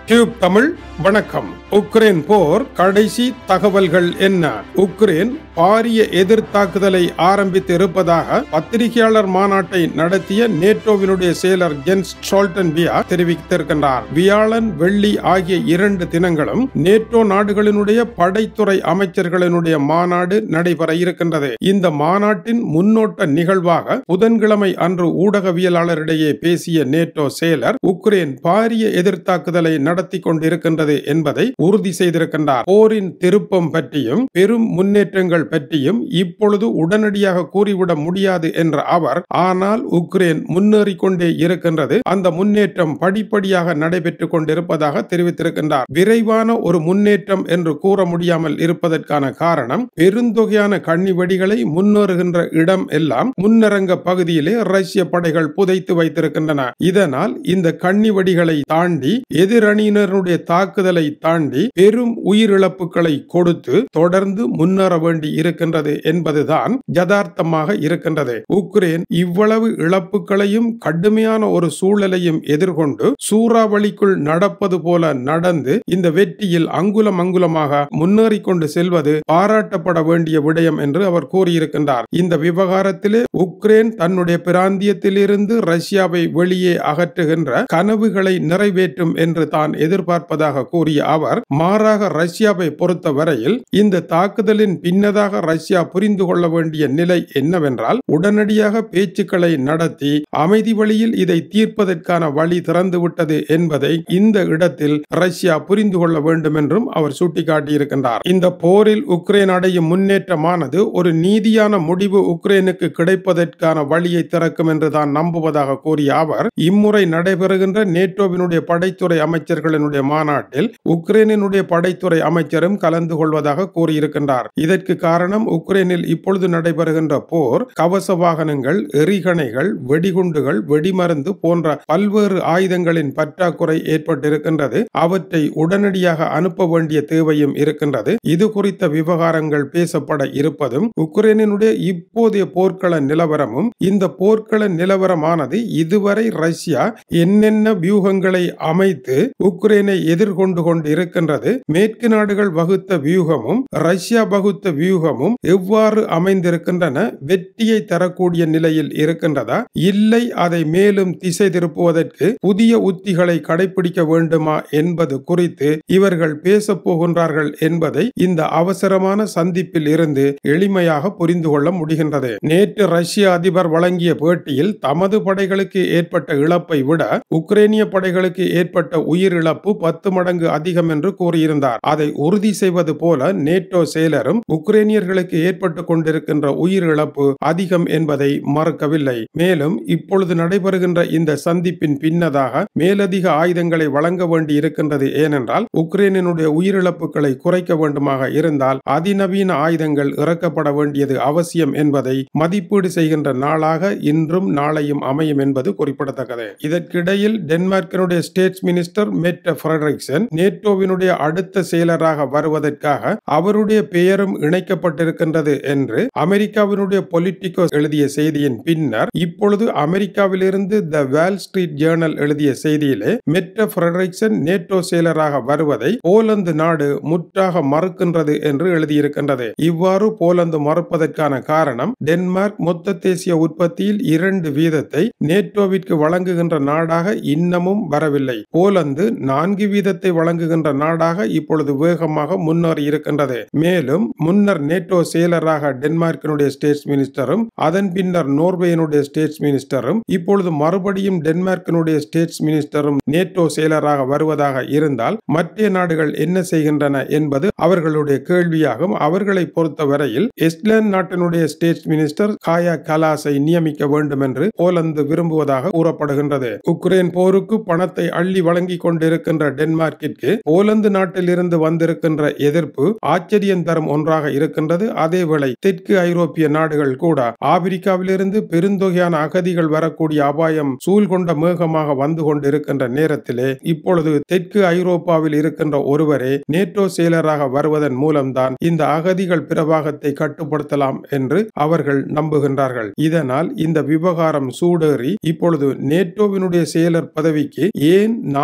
tube Tamil வணக்கம் Ukraine போர் கடைசி தகவல்கள் என்ன உக்ரைன் பாரிய எதிர்த்தாக்குதலை ஆரம்பித்து இருப்பதாக பத்திரிகையாளர் மாநாட்டை நடத்திய நேட்டோவினுடைய செயலர் ஜென்ஸ் ஸ்டால்டன்பியா தெரிவித்திருக்கின்றார் வியாழன் வெள்ளி ஆகிய இரண்டு தினங்களும் நேட்டோ நாடுகளினுடைய படைத்துறை அமைச்சர்களினுடைய மாநாடு நடைபெற இருக்கின்றது இந்த மாநாட்டின் முன்னோட்ட நிகழ்வாக புதன்கிழமை அன்று ஊடகவியலாளரிடையே பேசிய நேட்டோ செயலர் உக்ரைன் பாரிய எதிர்த்தாக்குதலை நடத்தி கொண்டிருக்கின்றது என்பதை உறுதி செய்திருக்கின்றார் போரின் திருப்பம் பற்றியும் பெரும் முன்னேற்றங்கள் பற்றியும் இப்பொழுது உடனடியாக கூறிவிட முடியாது என்ற அவர் ஆனால் உக்ரைன் முன்னேறிக் கொண்டே இருக்கின்றது அந்த முன்னேற்றம் படிப்படியாக நடைபெற்றுக் கொண்டிருப்பதாக தெரிவித்திருக்கின்றார் விரைவான ஒரு முன்னேற்றம் என்று கூற முடியாமல் இருப்பதற்கான காரணம் பெருந்தொகையான கண்ணி வெடிகளை முன்னேறுகின்ற இடம் எல்லாம் முன்னரங்க பகுதியிலே ரஷ்ய படைகள் புதைத்து வைத்திருக்கின்றன இதனால் இந்த கண்ணி வெடிகளை தாண்டி எதிரணியினருடைய தாக்குதலை தாண்டி பெரும் உயிரிழப்புகளை கொடுத்து தொடர்ந்து முன்னேற வேண்டி இருக்கின்றது என்பதுதான் யதார்த்தமாக இருக்கின்றது உக்ரைன் இவ்வளவு இழப்புகளையும் கடுமையான ஒரு சூழலையும் எதிர்கொண்டு சூறாவளிக்குள் நடப்பது போல நடந்து இந்த வெற்றியில் அங்குலம் அங்குலமாக முன்னேறி கொண்டு செல்வது பாராட்டப்பட வேண்டிய விடயம் என்று அவர் கூறியிருக்கின்றார் இந்த விவகாரத்திலே உக்ரைன் தன்னுடைய பிராந்தியத்திலிருந்து ரஷ்யாவை வெளியே அகற்றுகின்ற கனவுகளை நிறைவேற்றும் என்று தான் எதிர்பார்ப்பதாக கூறிய அவர் மாறாக ரஷ்யாவை பொறுத்தவரையில் இந்த தாக்குதலின் பின்னதாக ரஷ்யா புரிந்து கொள்ள வேண்டிய நிலை என்னவென்றால் உடனடியாக பேச்சுக்களை நடத்தி அமைதி வழியில் இதை தீர்ப்பதற்கான வழி திறந்துவிட்டது என்பதை இந்த இடத்தில் ரஷ்யா புரிந்து கொள்ள வேண்டும் என்றும் அவர் சுட்டிக்காட்டியிருக்கின்றார் இந்த போரில் உக்ரைன் அடையும் முன்னேற்றமானது ஒரு நீதியான முடிவு உக்ரைனுக்கு கிடைப்பதற்கான வழியை திறக்கும் என்று தான் நம்புவதாக கூறிய அவர் இம்முறை நடைபெறுகின்ற நேட்டோவினுடைய படைத்துறை அமைச்சர்களினுடைய மாநாட்டில் உக்ரைனினுடைய படைத்துறை அமைச்சரும் கலந்து கொள்வதாக கூறியிருக்கின்றார் இதற்கு காரணம் உக்ரைனில் இப்பொழுது நடைபெறுகின்ற போர் கவச வாகனங்கள் எரிகணைகள் வெடிகுண்டுகள் வெடிமருந்து போன்ற பல்வேறு ஆயுதங்களின் பற்றாக்குறை ஏற்பட்டிருக்கின்றது அவற்றை உடனடியாக அனுப்ப வேண்டிய தேவையும் இருக்கின்றது இது குறித்த விவகாரங்கள் பேசப்பட இருப்பதும் உக்ரைனினுடைய இப்போதைய போர்க்கள நிலவரமும் இந்த போர்க்கள நிலவரமானது இதுவரை ரஷ்யா என்னென்ன வியூகங்களை அமைத்து உக்ரைனை எதிர்கொண்டு கொண்டு இருக்கின்றது மேற்கு நாடுகள் வகுத்த வியூகமும் ரஷ்யா வகுத்த வியூகமும் எவ்வாறு அமைந்திருக்கின்றன வெற்றியை தரக்கூடிய நிலையில் இருக்கின்றதா இல்லை அதை மேலும் திசை திருப்புவதற்கு புதிய உத்திகளை கடைபிடிக்க வேண்டுமா என்பது குறித்து இவர்கள் பேசப் போகின்றார்கள் என்பதை இந்த அவசரமான சந்திப்பில் இருந்து எளிமையாக புரிந்து கொள்ள முடிகின்றது நேற்று ரஷ்ய அதிபர் வழங்கிய பேட்டியில் தமது படைகளுக்கு ஏற்பட்ட இழப்பை விட உக்ரைனிய படைகளுக்கு ஏற்பட்ட உயிரிழப்பு பத்து மடங்கு அதிகம் என்று கூறியிருந்தார் அதை உறுதி செய்வது போல நேட்டோ செயலரும் உக்ரைனியர்களுக்கு ஏற்பட்டு கொண்டிருக்கின்ற உயிரிழப்பு அதிகம் என்பதை மறுக்கவில்லை மேலும் இப்பொழுது நடைபெறுகின்ற இந்த சந்திப்பின் பின்னதாக மேலதிக ஆயுதங்களை வழங்க வேண்டி இருக்கின்றது ஏனென்றால் உக்ரைனினுடைய உயிரிழப்புகளை குறைக்க வேண்டுமாக இருந்தால் அதிநவீன ஆயுதங்கள் இறக்கப்பட வேண்டியது அவசியம் என்பதை மதிப்பீடு செய்கின்ற நாளாக இன்றும் நாளையும் அமையும் என்பது குறிப்பிடத்தக்கது இதற்கிடையில் டென்மார்க்கினுடைய ஸ்டேட்ஸ் மினிஸ்டர் மெட்ட ஃபிரட்ரிக்சன் நேட்டோவினுடைய அடுத்த செயலராக வருவதற்காக அவருடைய பெயரும் இணைக்கப்பட்டிருக்கின்றது என்று அமெரிக்காவினுடைய பொலிட்டிகோ எழுதிய செய்தியின் பின்னர் இப்பொழுது அமெரிக்காவிலிருந்து த வால் ஸ்ட்ரீட் ஜேர்னல் எழுதிய செய்தியிலே மெட்ட ஃபிரட்ரிக்சன் நேட்டோ செயலராக வருவதை போலந்து நாடு முற்றாக மறுக்கின்றது என்று எழுதியிருக்கின்றது இவ்வாறு போலந்து மறுப்பதற்கான காரணம் டென்மார்க் மொத்த தேசிய உற்பத்தியில் இரண்டு வீதத்தை நேட்டோவிற்கு வழங்குகின்ற நாடாக இன்னமும் வரவில்லை போலந்து நான்கு வீதத்தை வழங்குகின்ற நாடாக இப்பொழுது வேகமாக முன்னேறி இருக்கின்றது மேலும் முன்னர் நேட்டோ செயலராக டென்மார்க்கினுடைய ஸ்டேட்ஸ் மினிஸ்டரும் அதன் பின்னர் நோர்வேயினுடைய ஸ்டேட்ஸ் மினிஸ்டரும் இப்பொழுது மறுபடியும் டென்மார்க்கினுடைய ஸ்டேட்ஸ் மினிஸ்டரும் நேட்டோ செயலராக வருவதாக இருந்தால் மற்ற நாடுகள் என்ன செய்கின்றன என்பது அவர்களுடைய கேள்வியாகும் அவர்களை பொறுத்தவரையில் எஸ்லாந்து நாட்டினுடைய ஸ்டேட்ஸ் மினிஸ்டர் காயா கலாஸை நியமிக்க வேண்டும் என்று போலந்து விரும்புவதாக கூறப்படுகின்றது உக்ரைன் போருக்கு பணத்தை அள்ளி வழங்கி கொண்டிருக்கின்ற டென்மார்க்கிற்கு போலந்து நாட்டில் இருந்து வந்திருக்கின்ற எதிர்ப்பு ஆச்சரியம் தரும் ஒன்றாக இருக்கின்றது அதேவேளை தெற்கு ஐரோப்பிய நாடுகள் கூட ஆப்பிரிக்காவிலிருந்து பெருந்தொகையான அகதிகள் வரக்கூடிய அபாயம் சூழ்கொண்ட மேகமாக வந்து கொண்டிருக்கின்ற நேரத்திலே இப்பொழுது தெற்கு ஐரோப்பாவில் இருக்கின்ற ஒருவரே நேட்டோ செயலராக வருவதன் மூலம்தான் இந்த அகதிகள் பிரவாகத்தை கட்டுப்படுத்தலாம் என்று அவர்கள் நம்புகின்றார்கள் இதனால் இந்த விவகாரம் சூடேறி இப்பொழுது நேட்டோவினுடைய செயலர் பதவிக்கு ஏன் நாம் வரக்கூடாது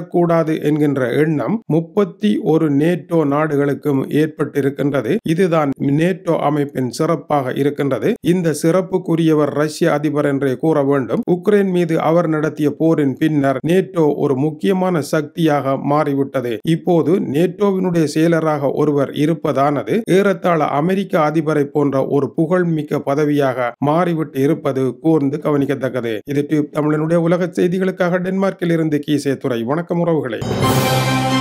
விடக்கூடாது என்கின்ற எண்ணம் முப்பத்தி ஒரு நேட்டோ நாடுகளுக்கும் ஏற்பட்டிருக்கின்றது இதுதான் நேட்டோ அமைப்பின் சிறப்பாக இருக்கின்றது இந்த சிறப்புக்குரியவர் ரஷ்ய அதிபர் என்றே கூற வேண்டும் உக்ரைன் மீது அவர் நடத்திய போரின் பின்னர் நேட்டோ ஒரு முக்கியமான சக்தியாக மாறிவிட்டது இப்போது நேட்டோவினுடைய செயலராக ஒருவர் இருப்பதானது ஏறத்தாழ அமெரிக்க அதிபரை போன்ற ஒரு புகழ்மிக்க பதவியாக மாறிவிட்டு இருப்பது கூர்ந்து கவனிக்கத்தக்கது இது டியூப் தமிழனுடைய உலக செய்திகளுக்காக டென்மார்க்கில் இருந்து கீசே துறை வணக்கம் உறவுகளே